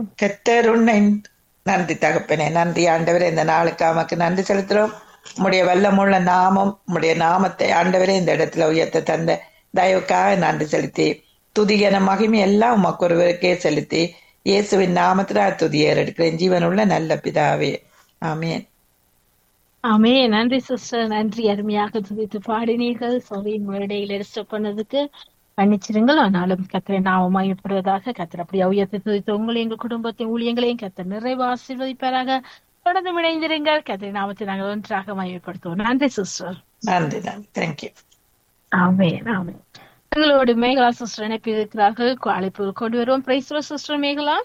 கத்தர் உன்னை நன்றி தகப்பனே நன்றி ஆண்டவரே இந்த நாளுக்கு அவக்கு நன்றி செலுத்துறோம் உம்முடைய வல்லமுள்ள நாமம் உம்முடைய நாமத்தை ஆண்டவரே இந்த இடத்துல உயர்த்த தந்த தயவுக்காக நன்றி செலுத்தி துதிகன மகிமை எல்லாம் உமக்கு ஒருவருக்கே செலுத்தி இயேசுவின் நாமத்துல துதியேற எடுக்கிறேன் ஜீவனுள்ள நல்ல பிதாவே ஆமேன் ஆமே நன்றி சிஸ்டர் நன்றி அருமையாக துதித்து பாடினீர்கள் சோவியின் வருடையில் எடுத்து பண்ணதுக்கு மன்னிச்சிருங்கள் ஆனாலும் கத்திரை நாம மையப்படுவதாக கத்திர அப்படி உயர்த்தி துதித்து உங்களை எங்கள் குடும்பத்தின் ஊழியங்களையும் கத்திர நிறைவு ஆசீர்வதிப்பாராக தொடர்ந்து இணைந்திருங்கள் கத்திரை நாமத்தை நாங்கள் ஒன்றாக மையப்படுத்துவோம் நன்றி சிஸ்டர் நன்றி நன்றி தேங்க்யூ ஆமே ஆமே எங்களோடு மேகலா சிஸ்டர் இணைப்பில் இருக்கிறார்கள் அழைப்பு கொண்டு வருவோம் praise sister Megala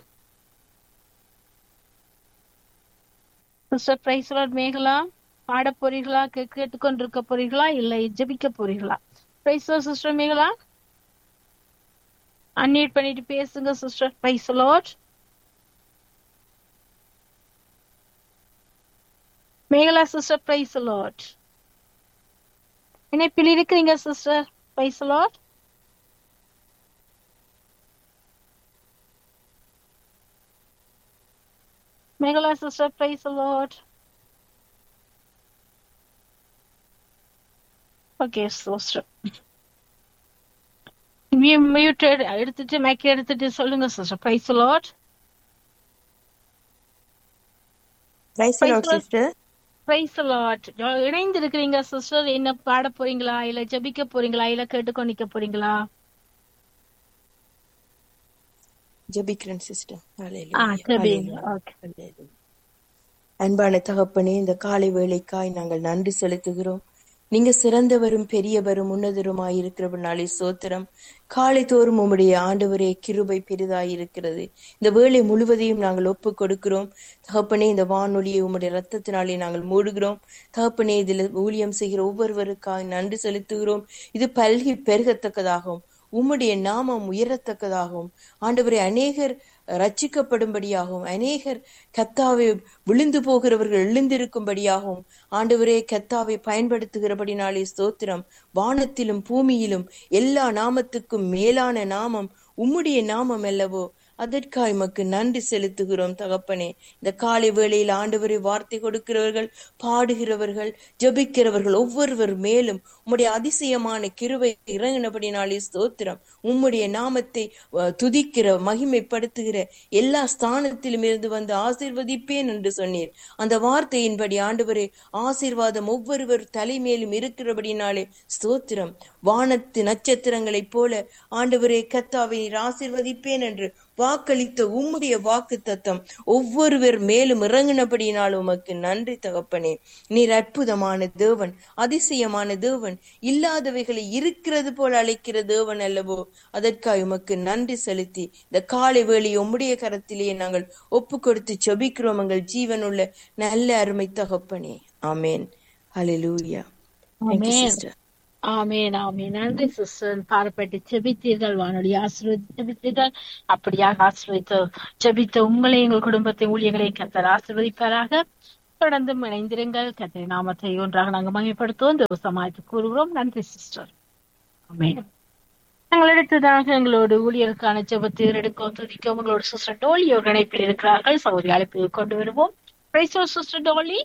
sister praise Megala பாட போறீர்களா கே- கேட்டுக்கொண்டிருக்க போறீர்களா இல்லை ஜெபிக்க போறீர்களா பிரைஸ் சிஸ்டர் மேகலா அன்மியூட் பண்ணிட்டு பேசுங்க sister praise lord Megala sister praise lord இணைப்பில் இருக்கிறீங்க sister praise lord Megala sister praise lord okay sister muted எடுத்துட்டு மைக் எடுத்துட்டு சொல்லுங்க sister praise lord praise Praise lord the Lord. Sister praise lord இணைந்து இருக்கிறீங்க சிஸ்டர் என்ன பாட போறீங்களா இல்ல ஜெபிக்க போறீங்களா இல்ல கேட்டுக்கொண்டு நிக்க போறீங்களா ஜெபிக்கிறேன் சிஸ்டர் ஆ ஜெபிங்க ஓகே அன்பான தகப்பனே இந்த காலை வேளைக்காய் நாங்கள் நன்றி செலுத்துகிறோம் நீங்க சிறந்தவரும் பெரியவரும் உன்னதருமாய் இருக்கிறபடினாலே சோத்திரம் காலை தோறும் உம்முடைய ஆண்டவரே கிருபை பெரிதாய் இருக்கிறது இந்த வேளை முழுவதையும் நாங்கள் ஒப்பு கொடுக்கிறோம் தகப்பனே இந்த வானொலியை உம்முடைய ரத்தத்தினாலே நாங்கள் மூடுகிறோம் தகப்பனே இதில் ஊழியம் செய்கிற ஒவ்வொருவருக்காக நன்றி செலுத்துகிறோம் இது பல்கி பெருகத்தக்கதாகும் உம்முடைய நாமம் உயரத்தக்கதாகும் ஆண்டவரே அநேகர் ரட்சிக்கப்படும்படியாகவும் அநேகர் கத்தாவை விழுந்து போகிறவர்கள் எழுந்திருக்கும்படியாகவும் ஆண்டவரே கத்தாவை பயன்படுத்துகிறபடினாலே ஸ்தோத்திரம் வானத்திலும் பூமியிலும் எல்லா நாமத்துக்கும் மேலான நாமம் உம்முடைய நாமம் அல்லவோ அதற்காக எமக்கு நன்றி செலுத்துகிறோம் தகப்பனே இந்த காலை வேளையில் ஆண்டவரை வார்த்தை கொடுக்கிறவர்கள் பாடுகிறவர்கள் ஜெபிக்கிறவர்கள் ஒவ்வொருவர் மேலும் உம்முடைய அதிசயமான கிருவை இறங்கினபடினாலே ஸ்தோத்திரம் உம்முடைய நாமத்தை அஹ், துதிக்கிற மகிமைப்படுத்துகிற எல்லா ஸ்தானத்திலும் இருந்து வந்து ஆசீர்வதிப்பேன் என்று சொன்னீர் அந்த வார்த்தையின்படி ஆண்டவரே ஆசீர்வாதம் ஒவ்வொருவர் தலைமேலும் இருக்கிறபடினாலே ஸ்தோத்திரம் வானத்து நட்சத்திரங்களைப் போல ஆண்டவரே கத்தாவை நீர் ஆசீர்வதிப்பேன் என்று வாக்களித்த உம்முடைய வாக்கு தத்தம் ஒவ்வொருவர் மேலும் இறங்கினபடியினால் உமக்கு நன்றி தகப்பனே நீர் அற்புதமான தேவன் அதிசயமான தேவன் இல்லாதவைகளை இருக்கிறது போல அழைக்கிற தேவன் அல்லவோ அதற்காக உமக்கு நன்றி செலுத்தி இந்த காலை வேளை உம்முடைய கரத்திலேயே நாங்கள் ஒப்பு கொடுத்து செபிக்கிறோம் எங்கள் ஜீவனுள்ள நல்ல அருமை தகப்பனே ஆமேன் ஹalleluya Thank you, ஆமென். sister. ஆமேன் ஆமேன் நன்றி சிஸ்டர் பாரப்பட்டு ஜெபித்தீர்கள் வானொலி ஆசீர்வதி ஜெபித்தீர்கள் அப்படியாக ஆசீர்வதித்த ஜெபித்த உங்களை எங்கள் குடும்பத்தை ஊழியர்களை கத்தர் ஆசீர்வதிப்பாராக தொடர்ந்து இணைந்திருங்கள் கத்திரி நாமத்தை ஒன்றாக நாங்கள் மகிமைப்படுத்துவோம் தேவசமாய்த்து கூறுகிறோம் நன்றி சிஸ்டர் ஆமேன் நாங்கள் அடுத்ததாக எங்களோடு ஊழியருக்கான ஜெபத்தை எடுக்க துதிக்க உங்களோட சிஸ்டர் டோலி ஒரு இணைப்பில் இருக்கிறார்கள் சௌரி அழைப்பில் கொண்டு வருவோம் sister Dolly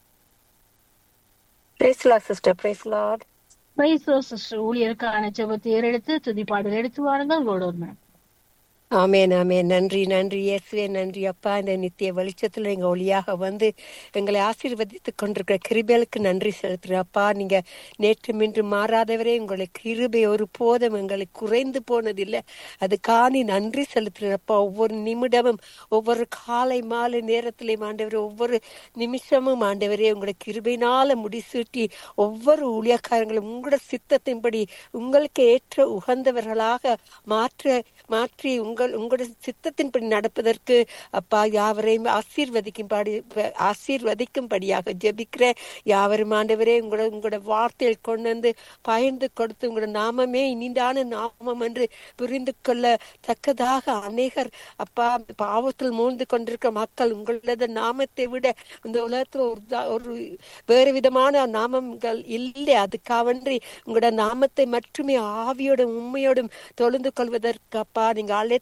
Praise Lord, sister. Praise Lord. பிரைசோ சிஸ்டர் ஊழியருக்கான ஜெபத்தை ஏறெடுத்து துதிப்பாடல் எடுத்து வாருங்கள் உங்களோட ஒரு மனம். ஆமென் ஆமென் நன்றி நன்றி இயேசுவே நன்றி அப்பா இந்த நித்திய வெளிச்சத்துல எங்க ஒளியாக வந்து எங்களை ஆசீர்வதித்து கொண்டிருக்கிற கிருபைகளுக்கு நன்றி செலுத்துறேன் அப்பா நீங்க நேற்று மின்று மாறாதவரே உங்களை கிருபை ஒரு போதும் எங்களை குறைந்து போனதில்லை அதுக்காக நன்றி செலுத்துறேன் அப்பா ஒவ்வொரு நிமிடமும் ஒவ்வொரு காலை மாலை நேரத்திலையும் ஆண்டவரே ஒவ்வொரு நிமிஷமும் ஆண்டவரே உங்களோட கிருபையினால முடிசூட்டி ஒவ்வொரு ஊழியக்காரங்களும் உங்களோட சித்தத்தின்படி உங்களுக்கு ஏற்ற உகந்தவர்களாக மாற்ற மாற்றி உங்கள் உங்களோட சித்தத்தின்படி நடப்பதற்கு அப்பா யாவரையும் ஆசீர்வதிக்கும்படி ஆசீர்வதிக்கும்படியாக ஜெபிக்கிற யாவரும் ஆண்டவரே உங்களோட உங்களோட வார்த்தையில் கொண்டு வந்து பயந்து கொடுத்து உங்களோட நாமமே இனிதான நாமம் என்று புரிந்து கொள்ள தக்கதாக அநேகர் அப்பா பாவத்தில் மூழ்ந்து கொண்டிருக்கிற மக்கள் உங்களது நாமத்தை விட இந்த உலகத்துல ஒரு தா- ஒரு வேறு விதமான நாமங்கள் இல்லை அதுக்காவன்றி உங்களோட நாமத்தை மட்டுமே ஆவியோடும் உண்மையோடும் தொழுந்து கொள்வதற்கு அப்பா நீங்க அழைத்த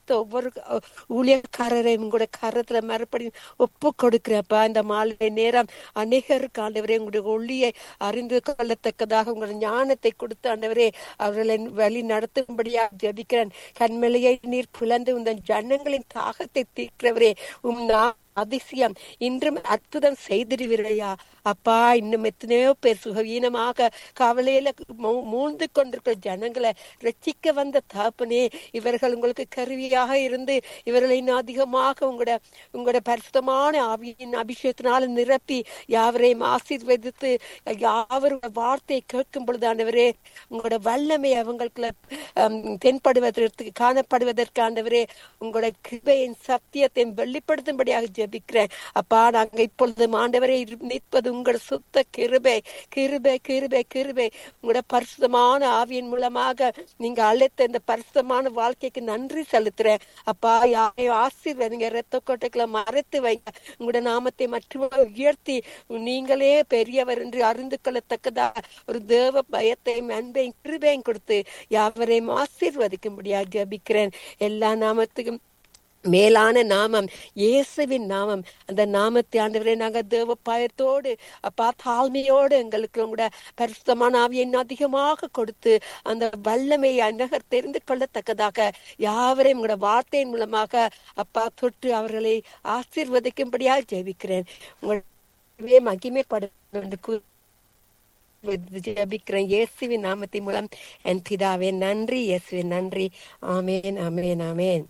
வைத்த ஒவ்வொரு அஹ், ஊழியக்காரரையும் கூட கரத்துல மறுபடியும் ஒப்பு கொடுக்கிறப்பா இந்த மாலை நேரம் அநேகருக்கு ஆண்டவரே உங்களுடைய ஒளியை அறிந்து கொள்ளத்தக்கதாக உங்களுடைய ஞானத்தை கொடுத்து ஆண்டவரே அவர்களை வழி நடத்தும்படியாக ஜெபிக்கிறேன் கண்மலையை நீர் புலந்து இந்த ஜனங்களின் தாகத்தை தீர்க்கிறவரே உம் நா- அதிசயம் இன்றும் அற்புதம் செய்திருவீரையா அப்பா இன்னும் எத்தனையோ பேர் சுகவீனமாக கவலையில மூ- மூழ்ந்து கொண்டிருக்கிற ஜனங்களை ரட்சிக்க வந்த தாப்பனே இவர்கள் உங்களுக்கு கருவியாக இருந்து இவர்களை இன்னும் அதிகமாக உங்களோட உங்களோட பரிசுத்தமான ஆவியின் அபிஷேகத்தினால நிரப்பி யாவரையும் ஆசீர்வதித்து யாவரோட வார்த்தையை கேட்கும் பொழுது ஆண்டவரே உங்களோட வல்லமை அவங்களுக்கு ஹம், தென்படுவதற்கு காணப்படுவதற்கு ஆண்டவரே உங்களோட கிருபையின் சத்தியத்தையும் வெளிப்படுத்தும்படியாக ஜெபிக்கிறேன் அப்பா நாங்க இப்பொழுது ஆண்டவரே இரு- நிற்பது உங்களோட சுத்த கிருபை கிருபை கிருபை கிருபை உங்களோட பரிசுத்தமான ஆவியின் மூலமாக நீங்க அழைத்த இந்த பரிசுத்தமான வாழ்க்கைக்கு நன்றி செலுத்துறேன் அப்பா யாரையும் ஆசீர்வதிங்க ரத்த கோட்டைகளை மறைத்து வைங்க உங்களோட நாமத்தை மற்றும் உயர்த்தி நீங்களே பெரியவர் என்று அறிந்து கொள்ளத்தக்கதா ஒரு தேவ பயத்தையும் அன்பையும் கிருபையும் கொடுத்து யாவரையும் ஆசீர்வதிக்கும்படியாக ஜெபிக்கிறேன் எல்லா நாமத்துக்கும் மேலான நாமம் இயேசுவின் நாமம் அந்த நாமத்தை ஆண்டவரே நாங்க தேவ பயத்தோடு அப்பா தாழ்மையோடு எங்களுக்கு உங்களோட பரிசுத்தமான ஆவியை இன்னும் அதிகமாக கொடுத்து அந்த வல்லமையை அநகர் தெரிந்து கொள்ளத்தக்கதாக யாவரையும் உங்களோட வார்த்தையின் மூலமாக அப்பா தொட்டு அவர்களை ஆசீர்வதிக்கும்படியாக ஜெபிக்கிறேன் உங்களுடைய மகிமைப்பட என்று கூறி ஜெபிக்கிறேன் இயேசுவின் நாமத்தின் மூலம் என் பிதாவே நன்றி இயேசுவின் நன்றி ஆமேன் ஆமேன் ஆமேன்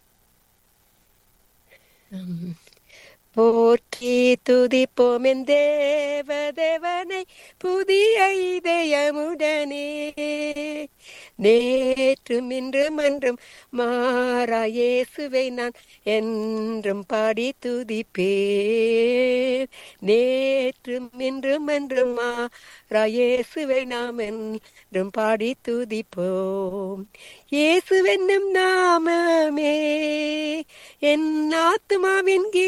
உம். போற்றி துதிப்போம் என் தேவதேவனை புதிய இதயமுடனே நேற்றும் இன்றும் என்றும் மாறா இயேசுவை நான் என்றும் பாடி துதிப்பேன் நேற்றும் இன்றும் என்றும் மாறா இயேசுவை நாம் என்றும் பாடி துதிப்போம் இயேசுவென்னும் நாமமே என் ஆத்துமாவின்